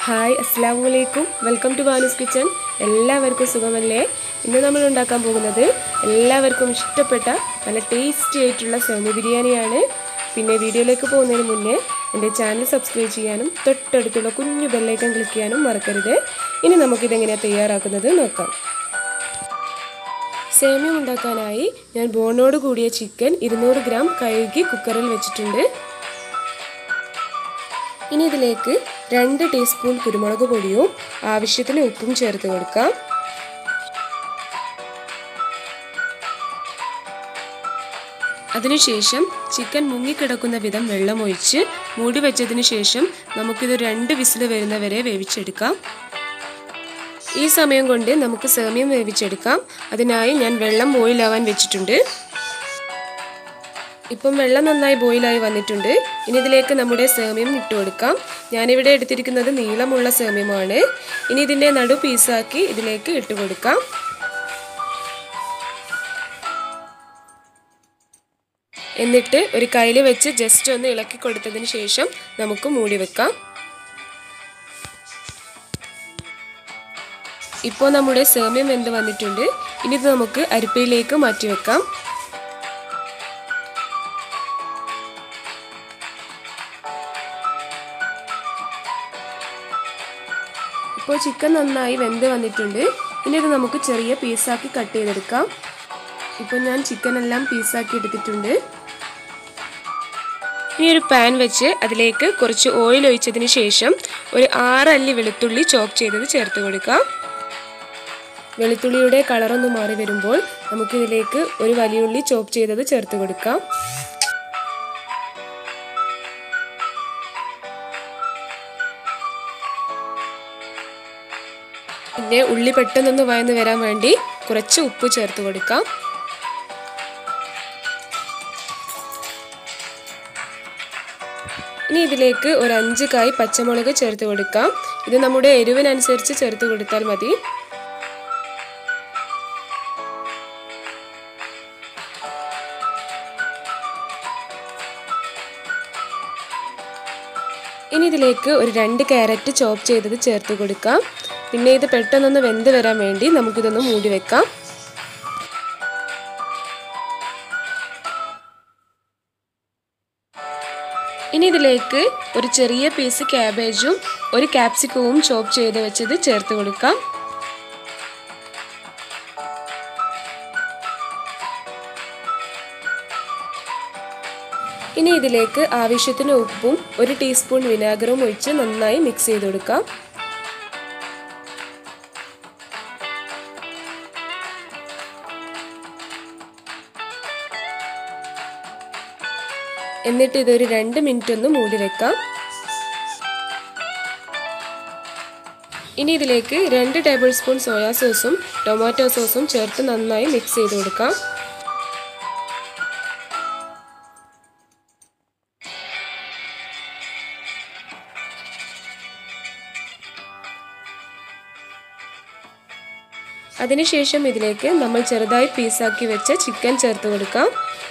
hi അസ്സാം വലൈക്കും welcome to ബാനൂസ് kitchen എല്ലാവർക്കും സുഖമല്ലേ ഇന്ന് നമ്മൾ ഉണ്ടാക്കാൻ പോകുന്നത് എല്ലാവർക്കും ഇഷ്ടപ്പെട്ട നല്ല ടേസ്റ്റി ആയിട്ടുള്ള സേമി ബിരിയാണിയാണ് പിന്നെ വീഡിയോയിലേക്ക് പോകുന്നതിന് മുന്നേ എൻ്റെ ചാനൽ സബ്സ്ക്രൈബ് ചെയ്യാനും തൊട്ടടുത്തുള്ള കുഞ്ഞു ബെല്ലൈക്കൺ ക്ലിക്ക് ചെയ്യാനും മറക്കരുത് ഇനി നമുക്കിതെങ്ങനെയാണ് തയ്യാറാക്കുന്നത് നോക്കാം സേമിയം ഉണ്ടാക്കാനായി ഞാൻ ബോണോട് കൂടിയ ചിക്കൻ ഇരുന്നൂറ് ഗ്രാം കഴുകി കുക്കറിൽ വെച്ചിട്ടുണ്ട് ഇനി ഇതിലേക്ക് രണ്ട് ടീസ്പൂൺ കുരുമുളക് പൊടിയും ആവശ്യത്തിന് ഉപ്പും ചേർത്ത് കൊടുക്കാം അതിനുശേഷം ചിക്കൻ മുങ്ങിക്കിടക്കുന്ന വിധം വെള്ളമൊഴിച്ച് മൂടി വെച്ചതിന് ശേഷം നമുക്കിത് രണ്ട് വിസിൽ വരുന്നവരെ വേവിച്ചെടുക്കാം ഈ സമയം കൊണ്ട് നമുക്ക് സേമിയം വേവിച്ചെടുക്കാം അതിനായി ഞാൻ വെള്ളം ബോയിലാവാൻ വെച്ചിട്ടുണ്ട് ഇപ്പം വെള്ളം നന്നായി ബോയിലായി വന്നിട്ടുണ്ട് ഇനി ഇതിലേക്ക് നമ്മുടെ സേമിയം ഇട്ട് കൊടുക്കാം ഞാനിവിടെ എടുത്തിരിക്കുന്നത് നീളമുള്ള സേമിയമാണ് ഇനി ഇതിൻ്റെ നടു പീസാക്കി ഇതിലേക്ക് ഇട്ട് കൊടുക്കാം എന്നിട്ട് ഒരു കയ്യിൽ വെച്ച് ജസ്റ്റ് ഒന്ന് ഇളക്കി കൊടുത്തതിന് ശേഷം നമുക്ക് മൂടി വെക്കാം ഇപ്പോൾ നമ്മുടെ സേമിയം വെന്ത് വന്നിട്ടുണ്ട് ഇനി ഇത് നമുക്ക് അരിപ്പയിലേക്ക് മാറ്റി വെക്കാം ഇപ്പോൾ ചിക്കൻ നന്നായി വെന്ത് വന്നിട്ടുണ്ട് ഇനി ഇത് നമുക്ക് ചെറിയ പീസാക്കി കട്ട് ചെയ്തെടുക്കാം ഇപ്പോൾ ഞാൻ ചിക്കൻ എല്ലാം പീസാക്കി എടുത്തിട്ടുണ്ട് ഇനി ഒരു പാൻ വെച്ച് അതിലേക്ക് കുറച്ച് ഓയിൽ ഒഴിച്ചതിന് ശേഷം ഒരു ആറ് അല്ലി വെളുത്തുള്ളി ചോപ്പ് ചെയ്തത് ചേർത്ത് കൊടുക്കാം വെളുത്തുള്ളിയുടെ കളറൊന്ന് മാറി വരുമ്പോൾ നമുക്കിതിലേക്ക് ഒരു വലിയുള്ളി ചോപ്പ് ചെയ്തത് ചേർത്ത് കൊടുക്കാം പിന്നെ ഉള്ളി പെട്ടെന്നൊന്ന് വയന്ന് വരാൻ വേണ്ടി കുറച്ച് ഉപ്പ് ചേർത്ത് കൊടുക്കാം ഇനി ഇതിലേക്ക് ഒരു അഞ്ച് കായ് പച്ചമുളക് ചേർത്ത് കൊടുക്കാം ഇത് നമ്മുടെ എരിവിനനുസരിച്ച് ചേർത്ത് കൊടുത്താൽ മതി ഇനി ഇതിലേക്ക് ഒരു രണ്ട് ക്യാരറ്റ് ചോപ്പ് ചെയ്തത് ചേർത്ത് കൊടുക്കാം പിന്നെ ഇത് പെട്ടെന്നൊന്ന് വെന്ത് വരാൻ വേണ്ടി നമുക്കിതൊന്ന് മൂടി വെക്കാം ഇനി ഇതിലേക്ക് ഒരു ചെറിയ പീസ് ക്യാബേജും ഒരു ക്യാപ്സിക്കവും ചോപ്പ് ചെയ്ത് വെച്ചത് ചേർത്ത് കൊടുക്കാം ഇനി ഇതിലേക്ക് ആവശ്യത്തിന് ഉപ്പും ഒരു ടീസ്പൂൺ വിനാഗറും ഒഴിച്ച് നന്നായി മിക്സ് ചെയ്ത് കൊടുക്കാം എന്നിട്ട് ഇതൊരു രണ്ട് മിനിറ്റ് ഒന്ന് മൂടി വെക്കാം ഇനി ഇതിലേക്ക് രണ്ട് ടേബിൾ സ്പൂൺ സോയാ സോസും ടൊമാറ്റോ സോസും ചേർത്ത് നന്നായി മിക്സ് ചെയ്ത് കൊടുക്കാം അതിനുശേഷം ഇതിലേക്ക് നമ്മൾ ചെറുതായി പീസാക്കി വെച്ച ചിക്കൻ ചേർത്ത് കൊടുക്കാം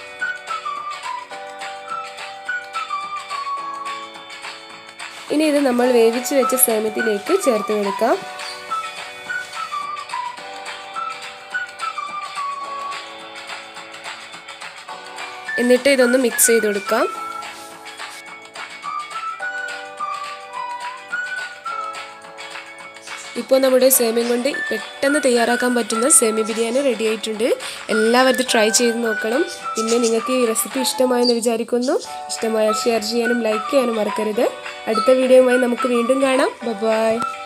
ഇനി ഇത് നമ്മൾ വേവിച്ച് വെച്ച സേമത്തിലേക്ക് ചേർത്ത് കൊടുക്കാം എന്നിട്ട് ഇതൊന്ന് മിക്സ് ചെയ്ത് കൊടുക്കാം ഇപ്പോൾ നമ്മുടെ സേമിയം കൊണ്ട് പെട്ടെന്ന് തയ്യാറാക്കാൻ പറ്റുന്ന സേമി ബിരിയാണി റെഡി ആയിട്ടുണ്ട് എല്ലാവരും ട്രൈ ചെയ്ത് നോക്കണം പിന്നെ നിങ്ങൾക്ക് ഈ റെസിപ്പി ഇഷ്ടമായെന്ന് വിചാരിക്കുന്നു ഇഷ്ടമായാൽ ഷെയർ ചെയ്യാനും ലൈക്ക് ചെയ്യാനും മറക്കരുത് അടുത്ത വീഡിയോയുമായി നമുക്ക് വീണ്ടും കാണാം ബൈ